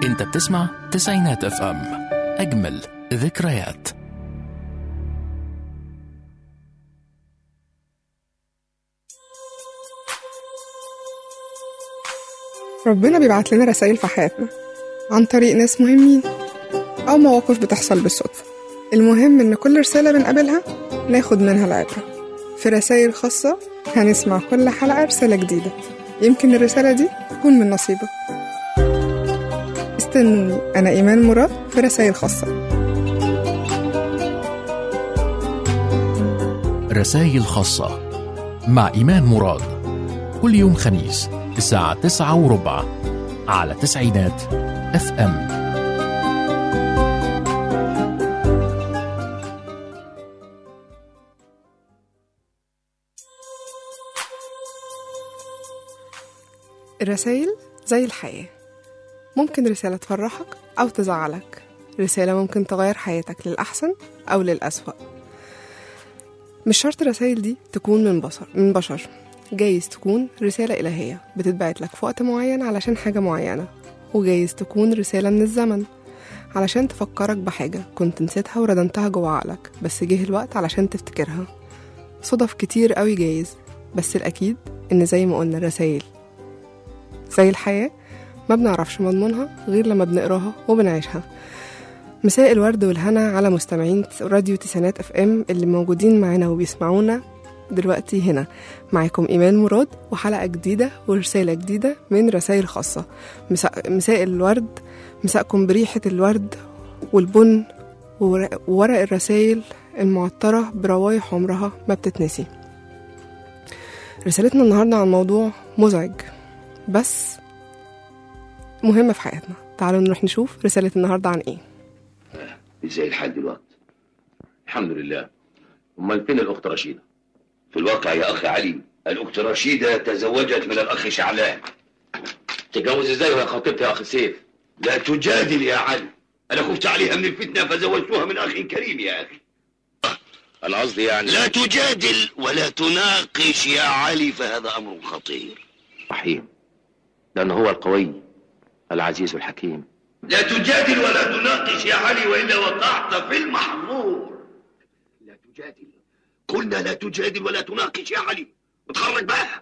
انت بتسمع تسعينات اف ام اجمل ذكريات ربنا بيبعت لنا رسائل في حياتنا عن طريق ناس مهمين أو مواقف بتحصل بالصدفة المهم إن كل رسالة بنقابلها ناخد منها العبرة في رسائل خاصة هنسمع كل حلقة رسالة جديدة يمكن الرسالة دي تكون من نصيبك استنوني أنا إيمان مراد في رسائل خاصة رسائل خاصة مع إيمان مراد كل يوم خميس الساعة تسعة وربع على تسعينات اف ام الرسائل زي الحياة ممكن رسالة تفرحك أو تزعلك رسالة ممكن تغير حياتك للأحسن أو للأسوأ مش شرط الرسائل دي تكون من بشر من بشر جايز تكون رسالة إلهية بتتبعت لك في وقت معين علشان حاجة معينة وجايز تكون رسالة من الزمن علشان تفكرك بحاجة كنت نسيتها وردمتها جوه عقلك بس جه الوقت علشان تفتكرها صدف كتير قوي جايز بس الأكيد إن زي ما قلنا الرسائل زي الحياة ما بنعرفش مضمونها غير لما بنقراها وبنعيشها مساء الورد والهنا على مستمعين راديو تسعينات اف ام اللي موجودين معانا وبيسمعونا دلوقتي هنا معاكم إيمان مراد وحلقة جديدة ورسالة جديدة من رسائل خاصة مساء, مساء الورد مساءكم بريحة الورد والبن وور- وورق الرسائل المعطرة بروايح عمرها ما بتتنسي رسالتنا النهاردة عن موضوع مزعج بس مهمة في حياتنا تعالوا نروح نشوف رسالة النهاردة عن ايه ازاي الحال دلوقتي الحمد لله امال فين الاخت رشيده في الواقع يا اخي علي الاخت رشيده تزوجت من الاخ شعلان تتجوز ازاي وهي خطيبتي يا اخي سيف لا تجادل يا علي انا خفت عليها من الفتنه فزوجتها من اخ كريم يا اخي انا قصدي يعني لا تجادل ولا تناقش يا علي فهذا امر خطير رحيم لأنه هو القوي العزيز الحكيم لا تجادل ولا تناقش يا علي والا وقعت في المحظور لا تجادل قلنا لا تجادل ولا تناقش يا علي اتخرج بقى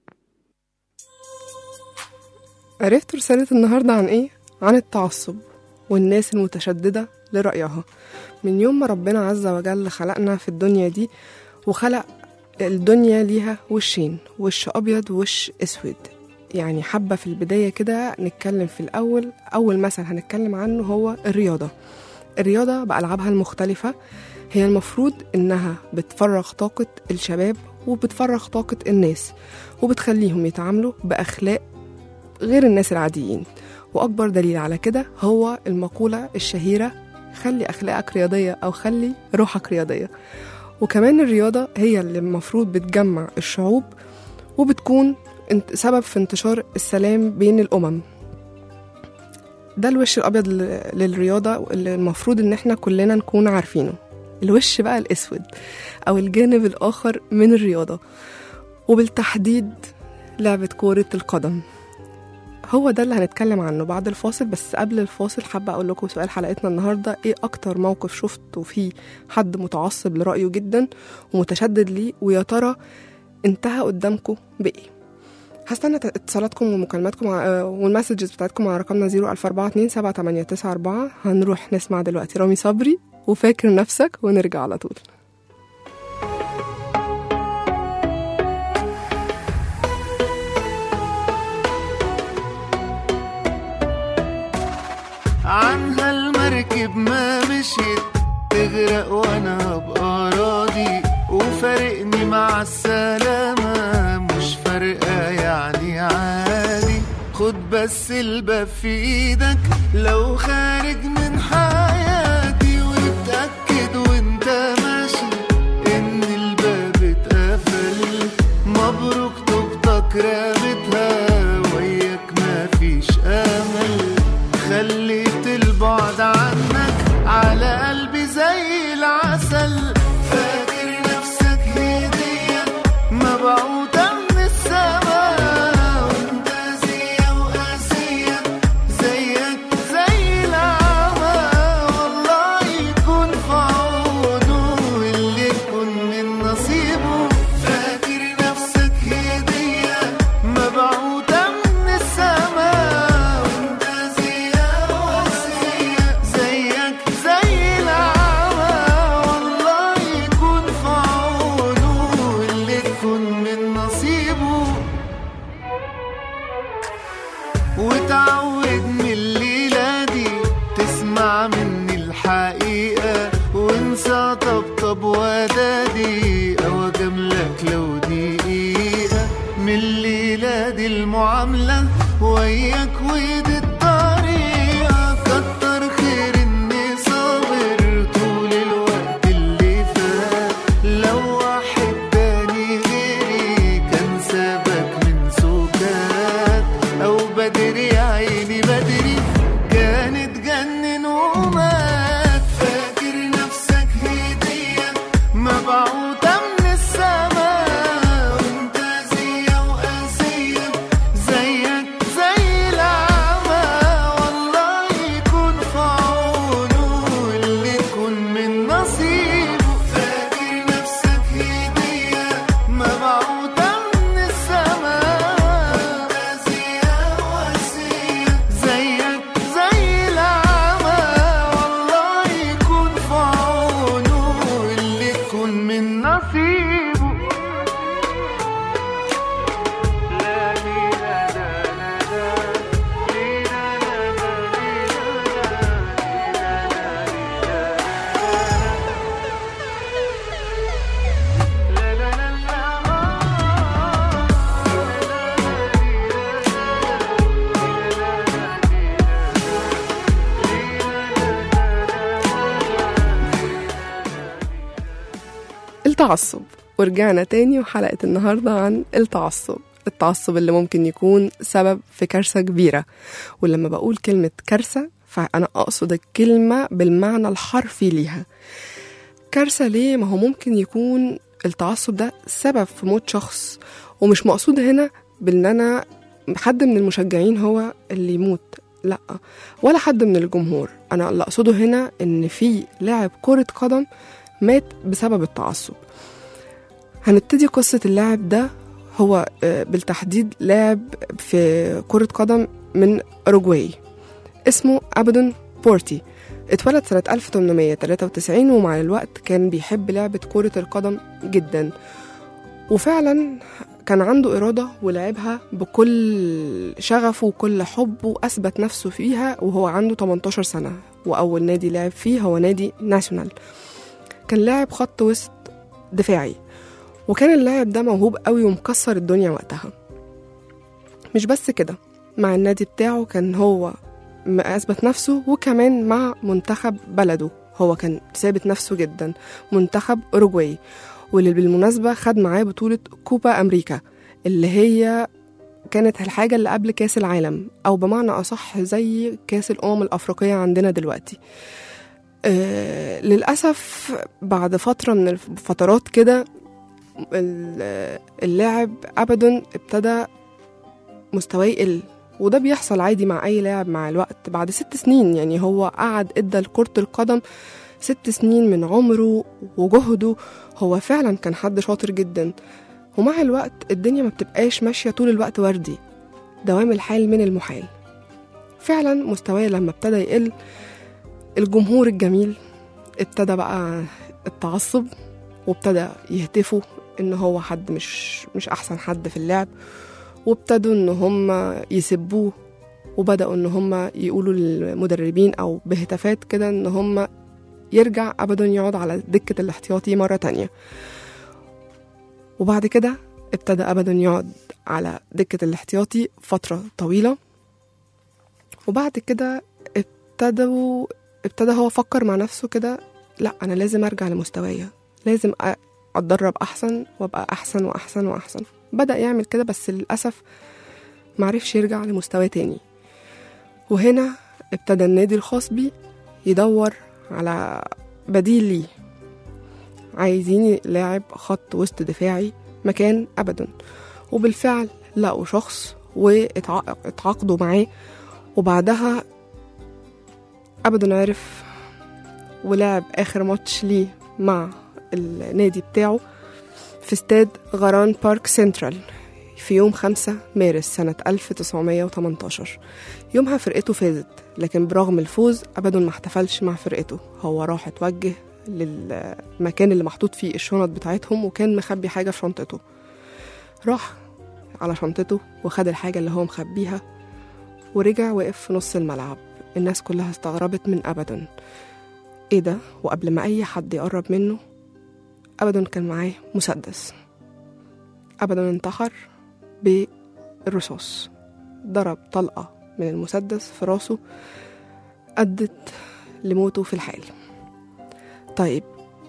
عرفت رسالة النهاردة عن ايه؟ عن التعصب والناس المتشددة لرأيها من يوم ما ربنا عز وجل خلقنا في الدنيا دي وخلق الدنيا ليها وشين وش أبيض ووش أسود يعني حابة في البداية كده نتكلم في الأول أول مثل هنتكلم عنه هو الرياضة الرياضة بألعابها المختلفة هي المفروض إنها بتفرغ طاقة الشباب وبتفرغ طاقة الناس وبتخليهم يتعاملوا بأخلاق غير الناس العاديين وأكبر دليل على كده هو المقولة الشهيرة خلي أخلاقك رياضية أو خلي روحك رياضية وكمان الرياضة هي اللي المفروض بتجمع الشعوب وبتكون انت- سبب في انتشار السلام بين الأمم ده الوش الأبيض ل- للرياضة اللي المفروض إن احنا كلنا نكون عارفينه الوش بقى الأسود أو الجانب الآخر من الرياضة وبالتحديد لعبة كرة القدم هو ده اللي هنتكلم عنه بعد الفاصل بس قبل الفاصل حابة أقول لكم سؤال حلقتنا النهاردة إيه أكتر موقف شفته فيه حد متعصب لرأيه جدا ومتشدد ليه ويا ترى انتهى قدامكم بإيه هستنى اتصالاتكم ومكالماتكم ع- والمسجز بتاعتكم على رقمنا 00427 هنروح نسمع دلوقتي رامي صبري وفاكر نفسك ونرجع على طول عنها المركب ما مشيت تغرق وانا ابقى راضي وفارقني مع السلامة مش فارقة يعني عادي خد بس الباب في ايدك لو خارج من حياتي واتأكد وانت ماشي ان الباب اتقفل مبروك طوبتك رامتها وياك مفيش امل خليت البعد عنك على قلبي زي العسل فاكر نفسك هدية مبعوثة من السماء وانت زي وقاسية زيك وتعود من الليلة دي تسمع مني الحقيقة وانسى طبطب ودادي أو أجاملك لو دقيقة من الليلة دي المعاملة وياك ودي الطريقة كتر خير إني صابر طول الوقت اللي فات لو واحد تاني غيري كان سابك من سكات أو بدري يا عيني بدري كانت جنن ومات فاكر نفسك هدية مبعوثة من السماء وانت زية وقاسية زيك زي الأعمى والله يكون في عونه اللي يكون من نصيبه فاكر نفسك هدية مبعوثة من السماء وانت زية وقاسية زيك زي الأعمى والله يكون في عونه اللي يكون من نصيبه لا لي لا لا لا لا لي لا لا لا لي لا لا لي لا لا لا لا التعصب ورجعنا تاني وحلقة النهاردة عن التعصب التعصب اللي ممكن يكون سبب في كارثة كبيرة ولما بقول كلمة كارثة فأنا أقصد الكلمة بالمعنى الحرفي ليها كارثة ليه؟ ما هو ممكن يكون التعصب ده سبب في موت شخص ومش مقصود هنا بان انا حد من المشجعين هو اللي يموت لا ولا حد من الجمهور انا اللي اقصده هنا ان في لاعب كرة قدم مات بسبب التعصب هنبتدي قصة اللاعب ده هو آه، بالتحديد لاعب في كرة قدم من أوروجواي اسمه أبدون بورتي اتولد سنة 1893 ومع الوقت كان بيحب لعبة كرة القدم جدا وفعلا كان عنده إرادة ولعبها بكل شغفه وكل حبه وأثبت نفسه فيها وهو عنده 18 سنة وأول نادي لعب فيه هو نادي ناشونال كان لاعب خط وسط دفاعي وكان اللاعب ده موهوب قوي ومكسر الدنيا وقتها مش بس كده مع النادي بتاعه كان هو م- أثبت نفسه وكمان مع منتخب بلده هو كان ثابت نفسه جدا منتخب أوروجواي واللي بالمناسبة خد معاه بطولة كوبا أمريكا اللي هي كانت الحاجة اللي قبل كاس العالم أو بمعنى أصح زي كاس الأمم الأفريقية عندنا دلوقتي آه للأسف بعد فترة من الفترات كده ال- اللاعب أبدا ابتدى مستواه يقل وده بيحصل عادي مع أي لاعب مع الوقت بعد ست سنين يعني هو قعد إدى لكرة القدم ست سنين من عمره وجهده هو فعلا كان حد شاطر جدا ومع الوقت الدنيا ما بتبقاش ماشية طول الوقت وردي دوام الحال من المحال فعلا مستواه لما ابتدى يقل الجمهور الجميل ابتدى بقى التعصب وابتدى يهتفوا ان هو حد مش مش احسن حد في اللعب وابتدوا ان هم يسبوه وبداوا ان هم يقولوا للمدربين او بهتافات كده ان هم يرجع ابدا يقعد على دكه الاحتياطي مره تانية وبعد كده ابتدى ابدا يقعد على دكه الاحتياطي فتره طويله وبعد كده ابتدوا ابتدى هو فكر مع نفسه كده لا انا لازم ارجع لمستوايا لازم أ- اتدرب احسن وابقى احسن واحسن واحسن بدا يعمل كده بس للاسف معرفش يرجع لمستواه تاني وهنا ابتدى النادي الخاص بيه يدور على بديل ليه عايزين لاعب خط وسط دفاعي مكان ابدا وبالفعل لقوا شخص واتعاقدوا معاه وبعدها ابدا عرف ولعب اخر ماتش ليه مع النادي بتاعه في استاد غران بارك سنترال في يوم 5 مارس سنة 1918 يومها فرقته فازت لكن برغم الفوز أبدا ما احتفلش مع فرقته هو راح اتوجه للمكان اللي محطوط فيه الشنط بتاعتهم وكان مخبي حاجة في شنطته راح على شنطته وخد الحاجة اللي هو مخبيها ورجع وقف في نص الملعب الناس كلها استغربت من أبدا إيه ده وقبل ما أي حد يقرب منه أبدا كان معاه مسدس أبدا انتحر بالرصاص ضرب طلقة من المسدس في راسه أدت لموته في الحال طيب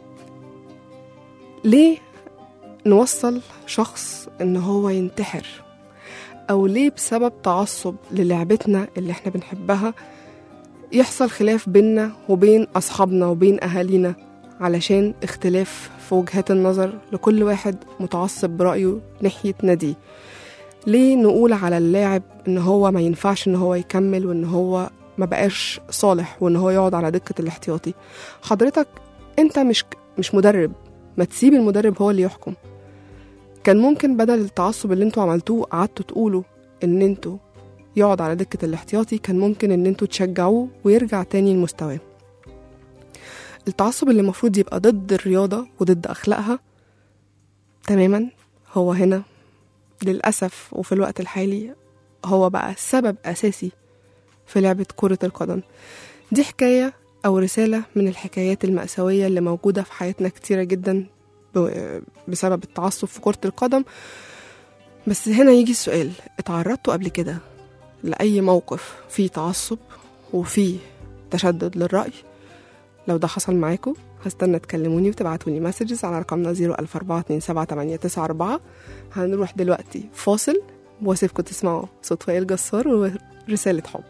ليه نوصل شخص إن هو ينتحر أو ليه بسبب تعصب للعبتنا اللي احنا بنحبها يحصل خلاف بيننا وبين أصحابنا وبين أهالينا علشان اختلاف في وجهات النظر لكل واحد متعصب برأيه ناحية ناديه ليه نقول على اللاعب ان هو ما ينفعش ان هو يكمل وان هو ما بقاش صالح وان هو يقعد على دكة الاحتياطي حضرتك انت مش مش مدرب ما تسيب المدرب هو اللي يحكم كان ممكن بدل التعصب اللي انتوا عملتوه قعدتوا تقولوا ان انتوا يقعد على دكة الاحتياطي كان ممكن ان انتوا تشجعوه ويرجع تاني لمستواه التعصب اللي المفروض يبقى ضد الرياضة وضد أخلاقها تماما هو هنا للأسف وفي الوقت الحالي هو بقى سبب أساسي في لعبة كرة القدم دي حكاية أو رسالة من الحكايات المأساوية اللي موجودة في حياتنا كتيرة جدا ب- بسبب التعصب في كرة القدم بس هنا يجي السؤال اتعرضتوا قبل كده لأي موقف فيه تعصب وفيه تشدد للرأي لو ده حصل معاكم هستنى تكلموني وتبعتولي مسجز على رقمنا 004278994 هنروح دلوقتي فاصل واسيبكم تسمعوا صوت وائل جسار ورسالة حب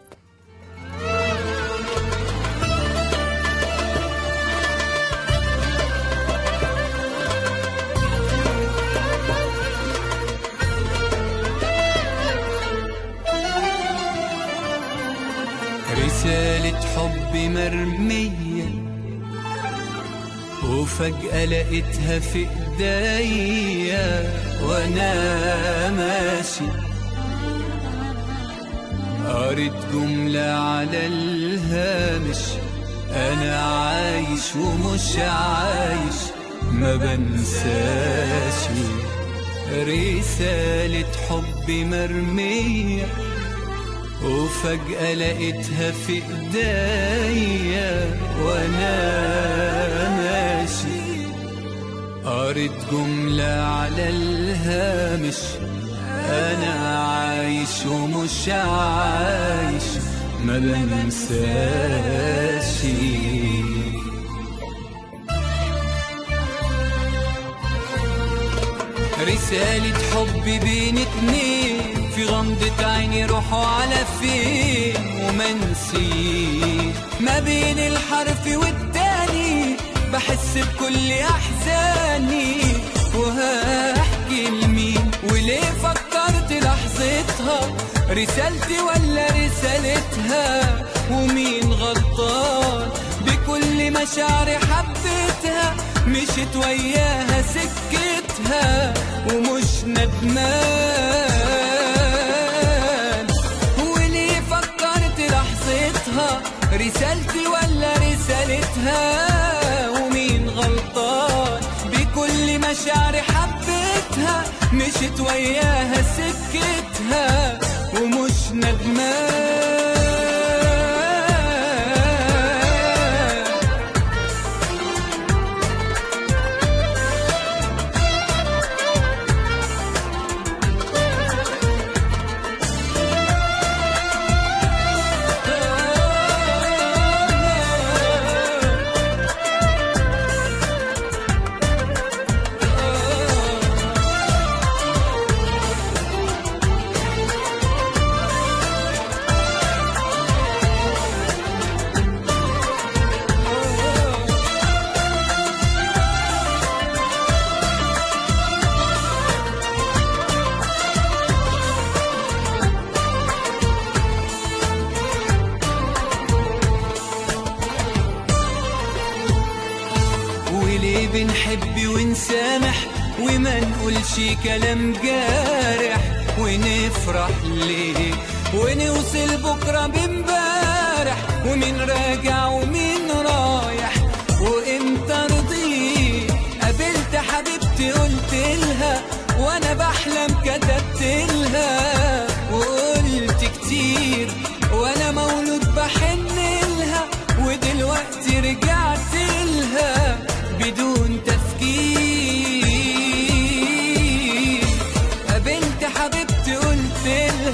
رسالة حب مرمية وفجأة لقيتها في ايديا وانا ماشي قريت جملة على الهامش انا عايش ومش عايش ما بنساش رسالة حب مرميه وفجأة لقيتها في ايديا وانا ماشي قريت جملة على الهامش انا عايش ومش عايش ما بنساش رسالة حب بين اتنين في غمضة عيني روحوا على فين ومنسي ما بين الحرف والتاني بحس بكل أحزاني وهحكي لمين وليه فكرت لحظتها رسالتي ولا رسالتها ومين غلطان بكل مشاعري حبيتها مشيت وياها سكتها ومش ندمان وليه فكرت لحظتها رسالتي ولا رسالتها ومين غلطان بكل مشاعري حبيتها مشيت وياها سكتها ومش ندمان وليه بنحب ونسامح وما نقولش كلام جارح ونفرح ليه ونوصل بكرة بامبارح ومين راجع ومين رايح وامتى رضيت قابلت حبيبتي قلت لها وانا بحلم كتبت لها وقلت كتير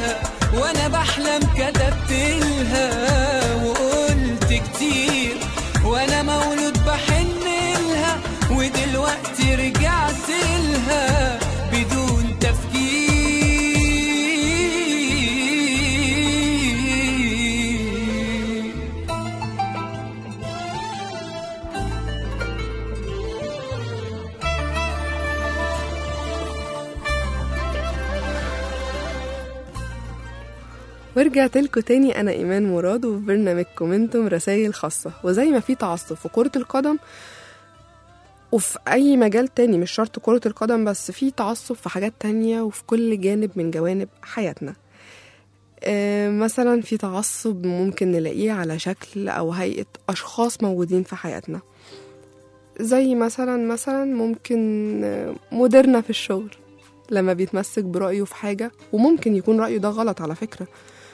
لها وانا بحلم كتبت لها وقلت كتير وانا مولود بحن لها ودلوقتي رجعت لها بدون تفكير ورجعت لكم تاني أنا إيمان مراد وفي برنامجكم انتم رسائل خاصة وزي ما في تعصب في كرة القدم وفي أي مجال تاني مش شرط كرة القدم بس في تعصب في حاجات تانية وفي كل جانب من جوانب حياتنا آه، مثلا في تعصب ممكن نلاقيه على شكل أو هيئة أشخاص موجودين في حياتنا زي مثلا مثلا ممكن آه، مديرنا في الشغل لما بيتمسك برأيه في حاجة وممكن يكون رأيه ده غلط على فكرة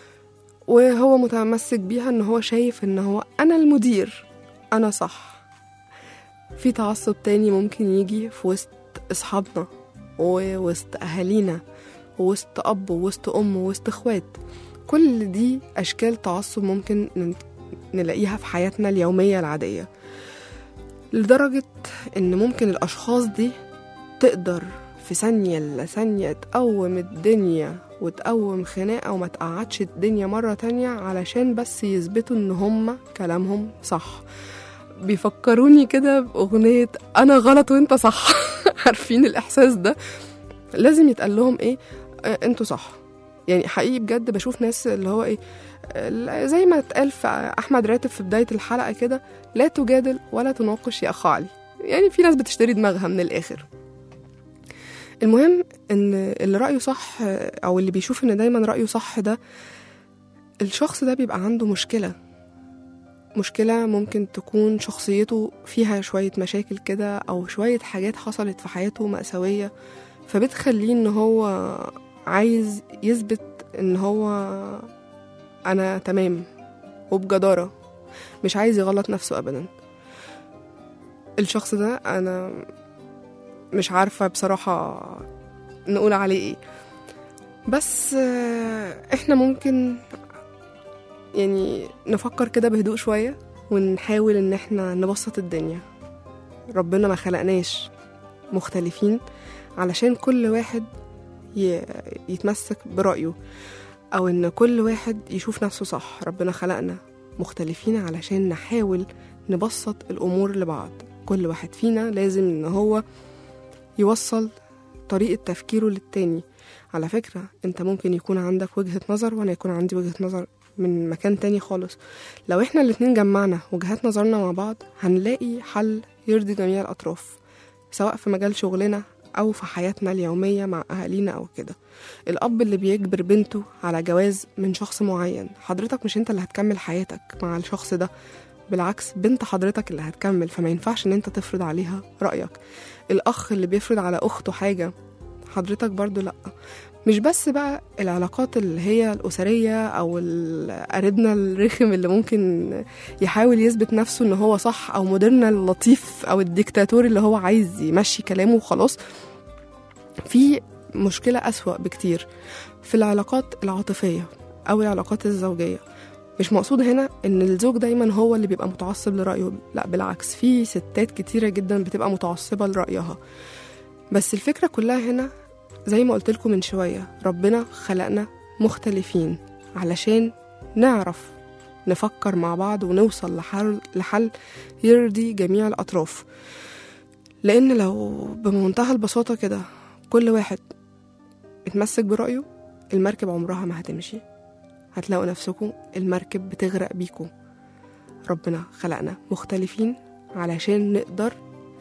وهو متمسك بيها ان هو شايف ان هو انا المدير انا صح في تعصب تاني ممكن يجي في وسط اصحابنا ووسط اهالينا ووسط اب ووسط ام ووسط اخوات كل دي اشكال تعصب ممكن ن- نلاقيها في حياتنا اليومية العادية لدرجة ان ممكن الاشخاص دي تقدر في ثانية إلا ثانية تقوم الدنيا وتقوم خناقة وما تقعدش الدنيا مرة تانية علشان بس يثبتوا إن هما كلامهم صح بيفكروني كده بأغنية أنا غلط وأنت صح عارفين الإحساس ده لازم يتقال لهم إيه آه أنتوا صح يعني حقيقي بجد بشوف ناس اللي هو إيه آه، زي ما اتقال في أحمد راتب في بداية الحلقة كده لا تجادل ولا تناقش يا أخ علي يعني في ناس بتشتري دماغها من الآخر المهم ان اللي رايه صح او اللي بيشوف ان دايما رايه صح ده الشخص ده بيبقى عنده مشكله مشكله ممكن تكون شخصيته فيها شويه مشاكل كده او شويه حاجات حصلت في حياته مأساويه فبتخليه ان هو عايز يثبت ان هو انا تمام وبجداره مش عايز يغلط نفسه ابدا الشخص ده انا مش عارفة بصراحة نقول عليه ايه بس آه، احنا ممكن يعني نفكر كده بهدوء شوية ونحاول ان احنا نبسط الدنيا ربنا ما خلقناش مختلفين علشان كل واحد ي- يتمسك برأيه او ان كل واحد يشوف نفسه صح ربنا خلقنا مختلفين علشان نحاول نبسط الامور لبعض كل واحد فينا لازم ان هو يوصل طريقة تفكيره للتاني على فكرة انت ممكن يكون عندك وجهة نظر وانا يكون عندي وجهة نظر من مكان تاني خالص لو احنا الاتنين جمعنا وجهات نظرنا مع بعض هنلاقي حل يرضي جميع الأطراف سواء في مجال شغلنا أو في حياتنا اليومية مع أهالينا أو كده الأب اللي بيجبر بنته على جواز من شخص معين حضرتك مش انت اللي هتكمل حياتك مع الشخص ده بالعكس بنت حضرتك اللي هتكمل فما ينفعش ان انت تفرض عليها رأيك الأخ اللي بيفرض على أخته حاجة حضرتك برضو لأ مش بس بقى العلاقات اللي هي الأسرية أو ال- قريبنا الرخم اللي ممكن يحاول يثبت نفسه إن هو صح أو مديرنا اللطيف أو الديكتاتور اللي هو عايز يمشي كلامه وخلاص في مشكلة أسوأ بكتير في العلاقات العاطفية أو العلاقات الزوجية مش مقصود هنا ان الزوج دايما هو اللي بيبقى متعصب لرأيه لا بالعكس في ستات كتيرة جدا بتبقى متعصبة لرأيها بس الفكرة كلها هنا زي ما قلت لكم من شوية ربنا خلقنا مختلفين علشان نعرف نفكر مع بعض ونوصل لحل, لحل يرضي جميع الأطراف لأن لو بمنتهى البساطة كده كل واحد اتمسك برأيه المركب عمرها ما هتمشي هتلاقوا نفسكم المركب بتغرق بيكم ربنا خلقنا مختلفين علشان نقدر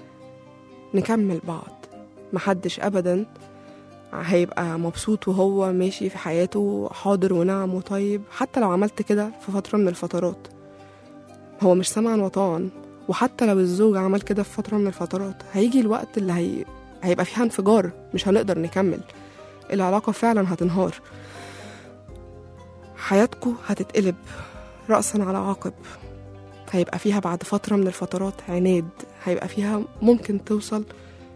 نكمل بعض محدش أبدا هيبقى مبسوط وهو ماشي في حياته حاضر ونعم وطيب حتى لو عملت كده في فترة من الفترات هو مش سمعا وطاعا وحتى لو الزوج عمل كده في فترة من الفترات هيجي الوقت اللي هي... هيبقى فيها انفجار مش هنقدر نكمل العلاقة فعلا هتنهار حياتكم هتتقلب رأسا على عقب هيبقى فيها بعد فترة من الفترات عناد هيبقى فيها ممكن توصل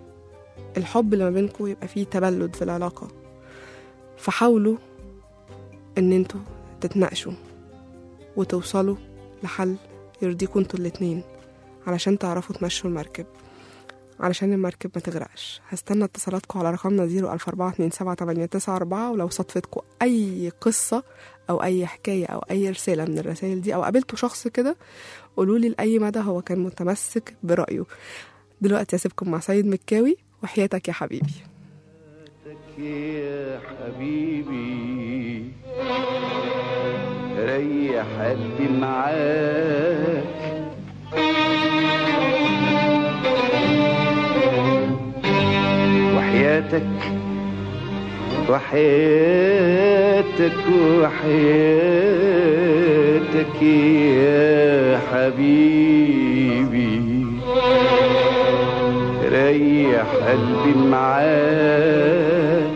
الحب اللي ما بينكم يبقى فيه تبلد في العلاقة فحاولوا ان انتوا تتناقشوا وتوصلوا لحل يرضيكوا انتوا الاتنين علشان تعرفوا تمشوا المركب علشان المركب ما تغرقش هستنى اتصالاتكم على رقمنا 004278994 ولو صدفتكم أي قصة أو أي حكاية أو أي رسالة من الرسائل دي أو قابلتوا شخص كده قولولي لأي مدى هو كان متمسك برأيه دلوقتي هسيبكم مع سيد مكاوي وحياتك يا حبيبي يا حبيبي ريح قلبي معاك وحياتك وحياتك وحياتك يا حبيبي ريح قلبي معاك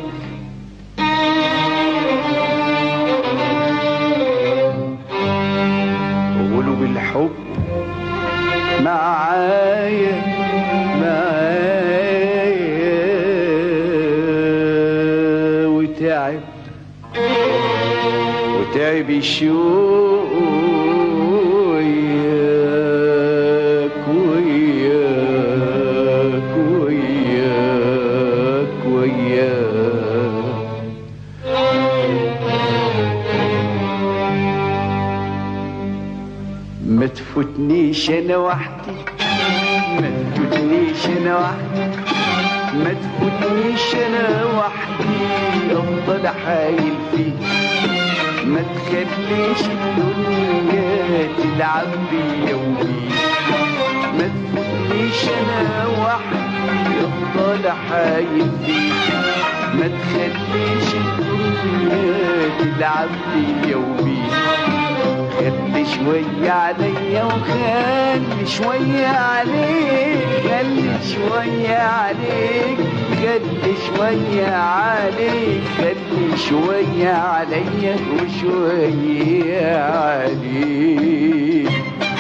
قولوا بالحب معايا معايا وتعب وتعب الشوق وياك وياك وياك وياك ما تفوتنيش انا وحدي ما تفوتنيش انا وحدي ما تفوتنيش انا وحدي افضل حايل فيك ما تخليش الدنيا تلعب بيا وبيك ما تفوتنيش انا وحدي افضل حايل فيك ما تخليش الدنيا تلعب بيا وبيك خلي شوية عليا وخلي شوية عليك خلي شوية عليك خلي شوية عليك خلي شوية عليا وشوية عليك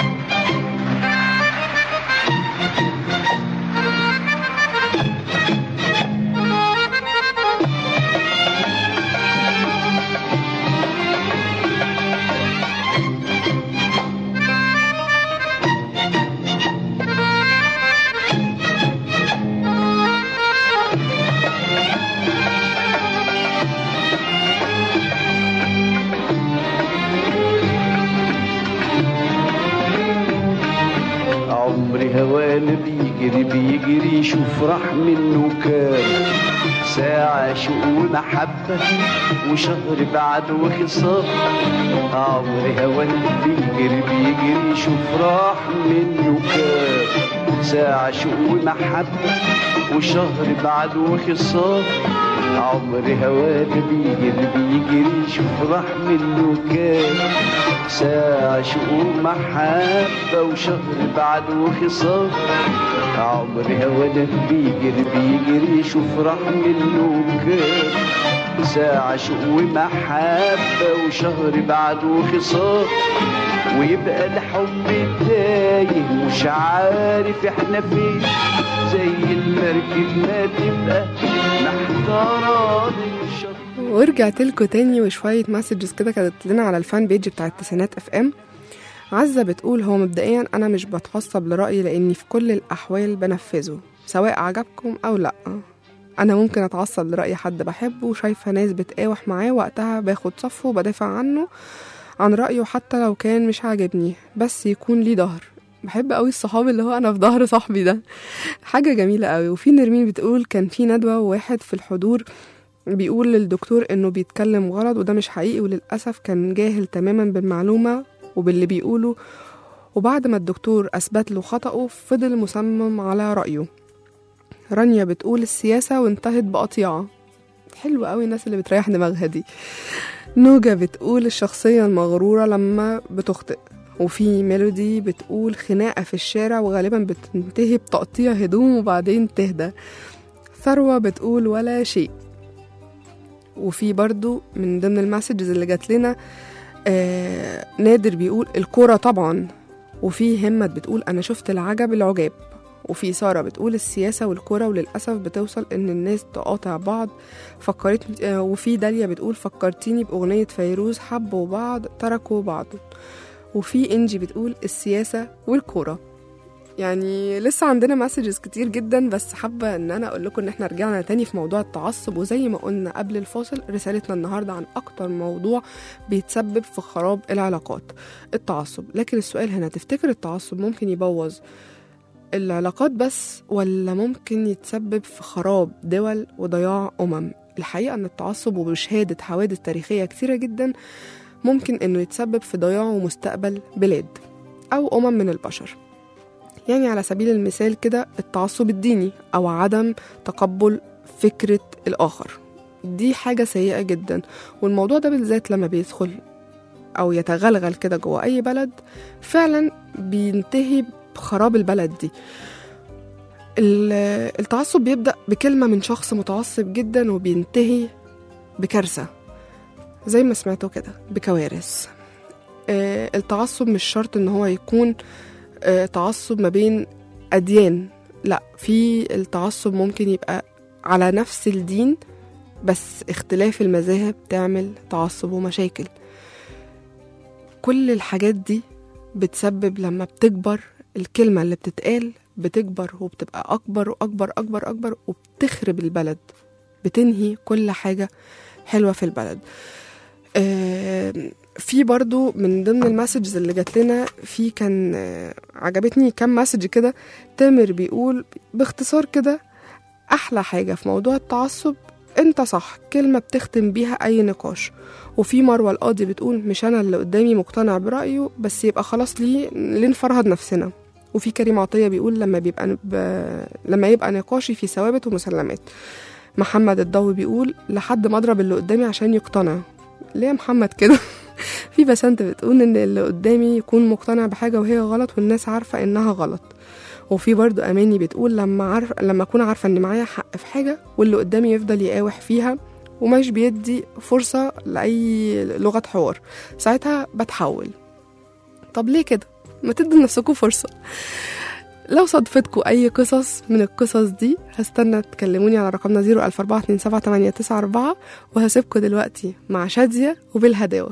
عمري هوانا بيجري بيجري شوف راح منه كام ساعة شوق ومحبة وشهر بعد وخصام عمري هوانا بيجري بيجري شوف راح منه كام ساعة شوق ومحبة وشهر بعد وخصام عمري هوانا بيجري بيجري شوف راح منه كام ساعة شوق محبة وشهر بعد وخصام عمري هوانا بيجري بيجري شوف راح منه كام ساعة شوق ومحبة وشهر بعد وخصام ويبقى الحب تايه مش عارف احنا فين زي المركب ما تبقى محتارة الشط ورجعت لكم تاني وشوية مسجز كده كانت لنا على الفان بيج بتاع التسعينات اف ام عزة بتقول هو مبدئيا أنا مش بتعصب لرأيي لأني في كل الأحوال بنفذه سواء عجبكم أو لأ أنا ممكن أتعصب لرأي حد بحبه وشايفة ناس بتقاوح معاه وقتها باخد صفه وبدافع عنه عن رأيه حتى لو كان مش عاجبني بس يكون ليه ظهر بحب قوي الصحاب اللي هو انا في ظهر صاحبي ده حاجه جميله قوي وفي نرمين بتقول كان في ندوه وواحد في الحضور بيقول للدكتور انه بيتكلم غلط وده مش حقيقي وللاسف كان جاهل تماما بالمعلومه وباللي بيقوله وبعد ما الدكتور اثبت له خطأه فضل مصمم على رأيه رانيا بتقول السياسة وانتهت بقطيعة حلو قوي الناس اللي بتريح دماغها دي نوجا بتقول الشخصية المغرورة لما بتخطئ وفي ميلودي بتقول خناقة في الشارع وغالبا بتنتهي بتقطيع هدوم وبعدين تهدى ثروة بتقول ولا شيء وفي برضو من ضمن المسجز اللي جات لنا آه نادر بيقول الكرة طبعا وفي همت بتقول أنا شفت العجب العجاب وفي سارة بتقول السياسة والكرة وللأسف بتوصل إن الناس تقاطع بعض فكرت آه، وفي داليا بتقول فكرتيني بأغنية فيروز حبوا بعض تركوا بعض وفي إنجي بتقول السياسة والكرة يعني لسه عندنا مسجز كتير جدا بس حابة ان انا اقول لكم ان احنا رجعنا تاني في موضوع التعصب وزي ما قلنا قبل الفاصل رسالتنا النهاردة عن اكتر موضوع بيتسبب في خراب العلاقات التعصب لكن السؤال هنا تفتكر التعصب ممكن يبوظ العلاقات بس ولا ممكن يتسبب في خراب دول وضياع أمم الحقيقة أن التعصب وبشهادة حوادث تاريخية كثيرة جدا ممكن أنه يتسبب في ضياع ومستقبل بلاد أو أمم من البشر يعني على سبيل المثال كده التعصب الديني أو عدم تقبل فكرة الآخر دي حاجة سيئة جدا والموضوع ده بالذات لما بيدخل أو يتغلغل كده جوه أي بلد فعلا بينتهي بخراب البلد دي ال- التعصب بيبدأ بكلمة من شخص متعصب جدا وبينتهي بكارثة زي ما سمعتوا كده بكوارث آه، التعصب مش شرط ان هو يكون آه، تعصب ما بين أديان لا في التعصب ممكن يبقى على نفس الدين بس اختلاف المذاهب تعمل تعصب ومشاكل كل الحاجات دي بتسبب لما بتكبر الكلمة اللي بتتقال بتكبر وبتبقى أكبر وأكبر أكبر أكبر وبتخرب البلد بتنهي كل حاجة حلوة في البلد آه، في برضو من ضمن المسجز اللي جات لنا في كان آه، عجبتني كام مسج كده تامر بيقول باختصار كده أحلى حاجة في موضوع التعصب انت صح كلمة بتختم بيها أي نقاش وفي مروة القاضي بتقول مش أنا اللي قدامي مقتنع برأيه بس يبقى خلاص ليه ليه نفرهد نفسنا وفي كريم عطية بيقول لما بيبقى ب... لما يبقى نقاشي في ثوابت ومسلمات محمد الضوي بيقول لحد ما اضرب اللي قدامي عشان يقتنع ليه يا محمد كده في بسنت بتقول ان اللي قدامي يكون مقتنع بحاجة وهي غلط والناس عارفة انها غلط وفي برضو اماني بتقول لما عارف لما اكون عارفة ان معايا حق في حاجة واللي قدامي يفضل يقاوح فيها ومش بيدي فرصة لأي لغة حوار ساعتها بتحول طب ليه كده ما تدوا لنفسكم فرصة لو صدفتكم أي قصص من القصص دي هستنى تكلموني على رقمنا 014278994 وهسيبكم دلوقتي مع شادية وبالهداوة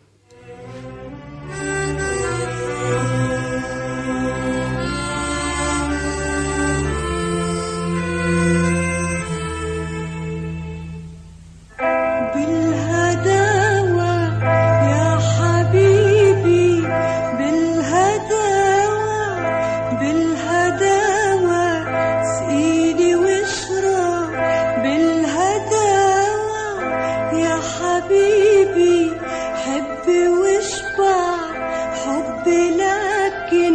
بالهداوة يا حبيبي بالهداوة بالهداوة سقيني واشرب بالهداوة يا حبيبي حب واشبع حب لكن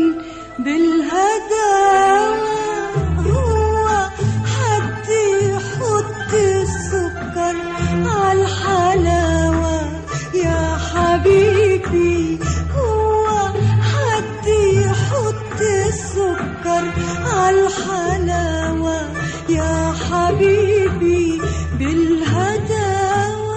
بالهداوة هو حد يحط السكر عالحلاوة يا حبيبي هو حد يحط السكر عالحلاوة يا حبيبي بالهداوة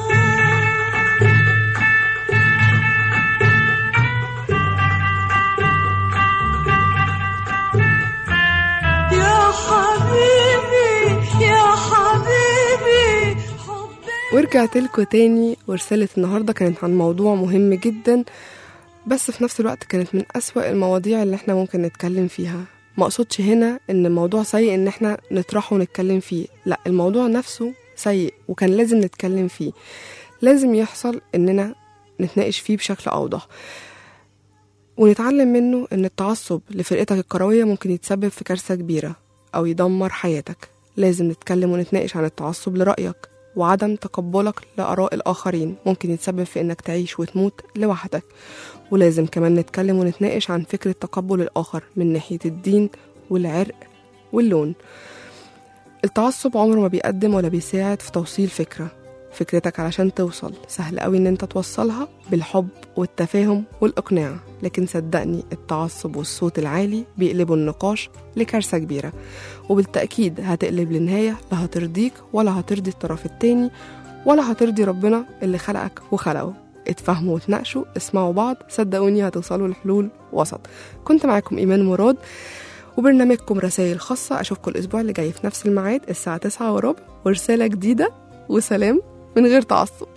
يا حبيبي يا حبيبي حبي ورجعت لكم تاني ورسالة النهاردة كانت عن موضوع مهم جدا بس في نفس الوقت كانت من أسوأ المواضيع اللي احنا ممكن نتكلم فيها ما اقصدش هنا ان الموضوع سيء ان احنا نطرحه ونتكلم فيه لا الموضوع نفسه سيء وكان لازم نتكلم فيه لازم يحصل اننا نتناقش فيه بشكل اوضح ونتعلم منه ان التعصب لفرقتك الكروية ممكن يتسبب في كارثة كبيرة او يدمر حياتك لازم نتكلم ونتناقش عن التعصب لرأيك وعدم تقبلك لآراء الآخرين ممكن يتسبب في إنك تعيش وتموت لوحدك ولازم كمان نتكلم ونتناقش عن فكرة تقبل الآخر من ناحية الدين والعرق واللون التعصب عمره ما بيقدم ولا بيساعد في توصيل فكرة فكرتك علشان توصل سهل قوي ان انت توصلها بالحب والتفاهم والإقناع لكن صدقني التعصب والصوت العالي بيقلبوا النقاش لكارثة كبيرة وبالتأكيد هتقلب لنهاية لا هترضيك ولا هترضي الطرف التاني ولا هترضي ربنا اللي خلقك وخلقه اتفهموا وتناقشوا اسمعوا بعض صدقوني هتوصلوا لحلول وسط كنت معاكم إيمان مراد وبرنامجكم رسائل خاصة أشوفكم الأسبوع اللي جاي في نفس الميعاد الساعة 9 وربع ورسالة جديدة وسلام من غير تعصب